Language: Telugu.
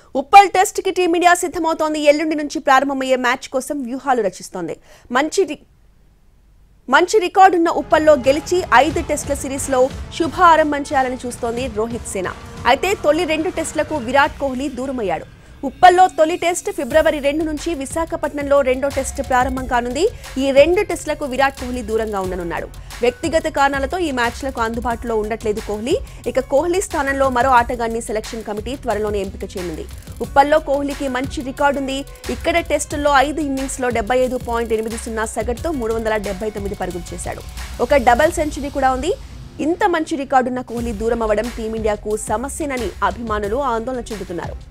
ఉప్పల్ టెస్ట్ కి టీమిండియా సిద్ధమవుతోంది ఎల్లుండి నుంచి ప్రారంభమయ్యే మ్యాచ్ కోసం వ్యూహాలు రచిస్తోంది మంచి రి- మంచి రికార్డున్న ఉప్పల్లో గెలిచి ఐదు టెస్టుల సిరీస్లో శుభ ఆరంభం చేయాలని చూస్తోంది రోహిత్ సేన అయితే తొలి రెండు టెస్టులకు విరాట్ కోహ్లీ దూరమయ్యాడు ఉప్పల్లో తొలి టెస్ట్ ఫిబ్రవరి రెండు నుంచి విశాఖపట్నంలో రెండో టెస్ట్ ప్రారంభం కానుంది ఈ రెండు టెస్టులకు విరాట్ కోహ్లీ దూరంగా ఉండనున్నాడు వ్యక్తిగత కారణాలతో ఈ మ్యాచ్లకు అందుబాటులో ఉండట్లేదు కోహ్లీ ఇక కోహ్లీ స్థానంలో మరో ఆటగాన్ని సెలక్షన్ కమిటీ త్వరలోనే ఎంపిక చేయనుంది ఉప్పల్లో కోహ్లీకి మంచి రికార్డుంది ఇక్కడ టెస్టుల్లో ఐదు ఇన్నింగ్స్లో డెబ్బై ఐదు పాయింట్ ఎనిమిది సున్నా సగటుతో మూడు వందల డెబ్బై తొమ్మిది పరుగులు చేశాడు ఒక డబల్ సెంచరీ కూడా ఉంది ఇంత మంచి రికార్డున్న కోహ్లీ దూరం అవ్వడం టీమిండియాకు సమస్యనని అభిమానులు ఆందోళన చెందుతున్నారు